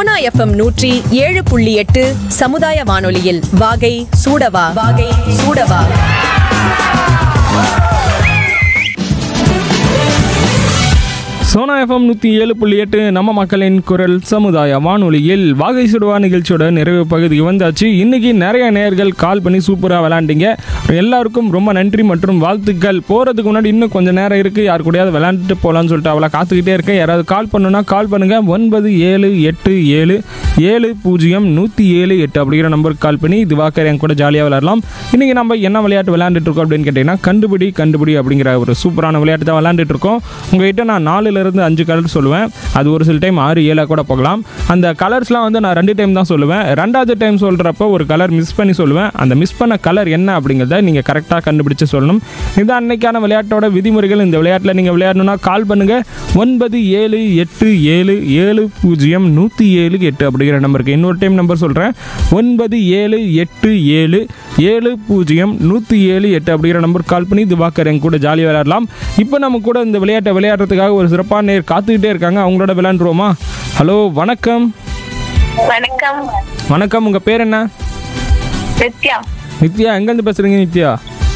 Sona FM நூற்றி ஏழு புள்ளி எட்டு சமுதாய வானொலியில் வாகை சூடவா வாகை சூடவா சோனா எஃப்எம் நூற்றி ஏழு புள்ளி எட்டு நம்ம மக்களின் குரல் சமுதாய வானொலியில் வாகை சுடுவா நிகழ்ச்சியோட நிறைவு பகுதிக்கு வந்தாச்சு இன்னைக்கு நிறைய நேர்கள் கால் பண்ணி சூப்பராக விளாண்டிங்க எல்லாருக்கும் ரொம்ப நன்றி மற்றும் வாழ்த்துக்கள் போகிறதுக்கு முன்னாடி இன்னும் கொஞ்சம் நேரம் இருக்குது யார் கூடயாவது விளாண்டுட்டு போகலான்னு சொல்லிட்டு அவளை காத்துக்கிட்டே இருக்கேன் யாராவது கால் பண்ணுன்னா கால் பண்ணுங்கள் ஒன்பது ஏழு எட்டு ஏழு ஏழு பூஜ்ஜியம் நூற்றி ஏழு எட்டு அப்படிங்கிற நம்பருக்கு கால் பண்ணி திவாகர் என் கூட ஜாலியாக விளையாடலாம் இன்றைக்கி நம்ம என்ன விளையாட்டு விளையாண்டுட்டு இருக்கோம் அப்படின்னு கேட்டிங்கன்னா கண்டுபிடி கண்டுபிடி அப்படிங்கிற ஒரு சூப்பரான விளையாட்டு தான் விளையாண்டுட்டு இருக்கோம் உங்ககிட்ட நான் நாலுலேருந்து அஞ்சு கலர் சொல்லுவேன் அது ஒரு சில டைம் ஆறு ஏழாக கூட போகலாம் அந்த கலர்ஸ்லாம் வந்து நான் ரெண்டு டைம் தான் சொல்லுவேன் ரெண்டாவது டைம் சொல்கிறப்போ ஒரு கலர் மிஸ் பண்ணி சொல்லுவேன் அந்த மிஸ் பண்ண கலர் என்ன அப்படிங்கிறத நீங்கள் கரெக்டாக கண்டுபிடிச்சு சொல்லணும் இதுதான் அன்னைக்கான விளையாட்டோட விதிமுறைகள் இந்த விளையாட்டில் நீங்கள் விளையாடணும்னா கால் பண்ணுங்கள் ஒன்பது ஏழு எட்டு ஏழு ஏழு பூஜ்ஜியம் நூற்றி ஏழு எட்டு அப்படிங்கிற நம்பருக்கு இன்னொரு டைம் நம்பர் சொல்கிறேன் ஒன்பது ஏழு எட்டு ஏழு ஏழு பூஜ்ஜியம் நூற்றி ஏழு எட்டு அப்படிங்கிற நம்பர் கால் பண்ணி திவாகர் என் கூட ஜாலியாக விளையாடலாம் இப்போ நம்ம கூட இந்த விளையாட்டை விளையாடுறதுக்காக ஒரு சிறப்பான நேர் காத்துக்கிட்டே இருக்காங்க அவங்களோட விளையாண்டுருவோமா ஹலோ வணக்கம் வணக்கம் வணக்கம் உங்கள் பேர் என்ன நித்யா நித்யா எங்கேருந்து பேசுகிறீங்க நித்யா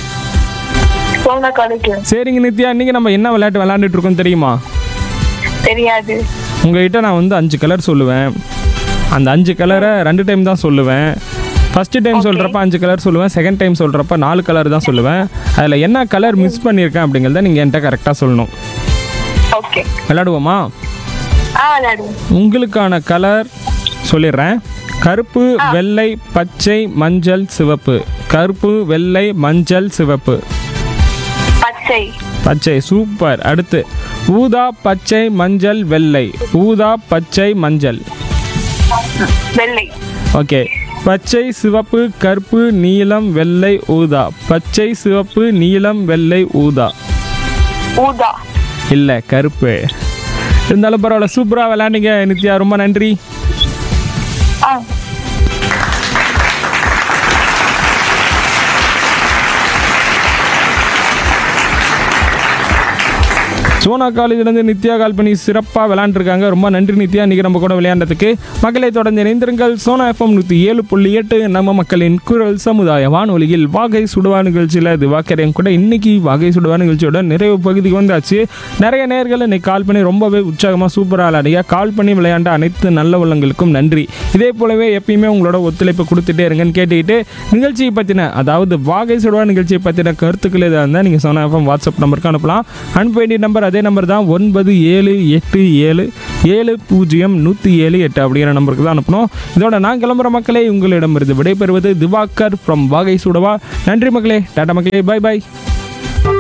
சோனா காலேஜ் சரிங்க நித்யா இன்றைக்கி நம்ம என்ன விளையாட்டு விளையாண்டுட்டு இருக்கோம் தெரியுமா தெரியாது உங்ககிட்ட நான் வந்து அஞ்சு கலர் சொல்லுவேன் அந்த அஞ்சு கலரை ரெண்டு டைம் தான் சொல்லுவேன் ஃபஸ்ட்டு டைம் சொல்கிறப்ப அஞ்சு கலர் சொல்லுவேன் செகண்ட் டைம் சொல்கிறப்ப நாலு கலர் தான் சொல்லுவேன் அதில் என்ன கலர் மிஸ் பண்ணியிருக்கேன் அப்படிங்கிறத நீங்கள் என்கிட்ட கரெக்டாக சொல்லணும் ஓகே விளையாடுவோமா ஆ விளையாடுவோம் உங்களுக்கான கலர் சொல்லிடுறேன் கருப்பு வெள்ளை பச்சை மஞ்சள் சிவப்பு கருப்பு வெள்ளை மஞ்சள் சிவப்பு பச்சை பச்சை சூப்பர் அடுத்து ஊதா பச்சை மஞ்சள் வெள்ளை ஊதா பச்சை மஞ்சள் வெள்ளை ஓகே பச்சை சிவப்பு கருப்பு நீலம் வெள்ளை ஊதா பச்சை சிவப்பு நீலம் வெள்ளை ஊதா ஊதா இல்லை கருப்பு இருந்தாலும் பரவாயில்ல சூப்பராக விளையாண்டீங்க நித்யா ரொம்ப நன்றி ஆ சோனா காலேஜ்லேருந்து நித்யா கால் பண்ணி சிறப்பாக விளையாண்டுருக்காங்க ரொம்ப நன்றி நித்யா இன்றைக்கி நம்ம கூட விளையாண்டதுக்கு மக்களை தொடர்ந்து இணைந்திருங்கள் சோனா எஃப்எம் நூற்றி ஏழு புள்ளி எட்டு நம்ம மக்களின் குரல் சமுதாய வானொலியில் வாகை சுடுவா நிகழ்ச்சியில் இது வாக்கரையும் கூட இன்னைக்கு வாகை சுடுவா நிகழ்ச்சியோட நிறைவு பகுதிக்கு வந்தாச்சு நிறைய நேர்கள் இன்னைக்கு கால் பண்ணி ரொம்பவே உற்சாகமாக சூப்பராக விளையாடிங்க கால் பண்ணி விளையாண்ட அனைத்து நல்ல உள்ளங்களுக்கும் நன்றி இதே போலவே எப்பயுமே உங்களோட ஒத்துழைப்பு கொடுத்துட்டே இருங்கன்னு கேட்டுக்கிட்டு நிகழ்ச்சியை பற்றின அதாவது வாகை சுடுவா நிகழ்ச்சியை பற்றின கருத்துக்கள் எதாக இருந்தால் நீங்கள் சோனா எஃப்எம் வாட்ஸ்அப் நம்பருக்கு அனுப்பலாம் அனுப்ப வேண்டிய நம்பர் அதே நம்பர் தான் ஒன்பது ஏழு எட்டு ஏழு ஏழு பூஜ்ஜியம் நூற்றி ஏழு எட்டு அப்படிங்கிற நம்பருக்கு தான் அனுப்பணும் இதோட நான் கிளம்புற மக்களே உங்களிடமிருந்து விடைபெறுவது திவாகர் ஃப்ரம் வாகை சுடவா நன்றி மக்களே டாடா மக்களே பை பை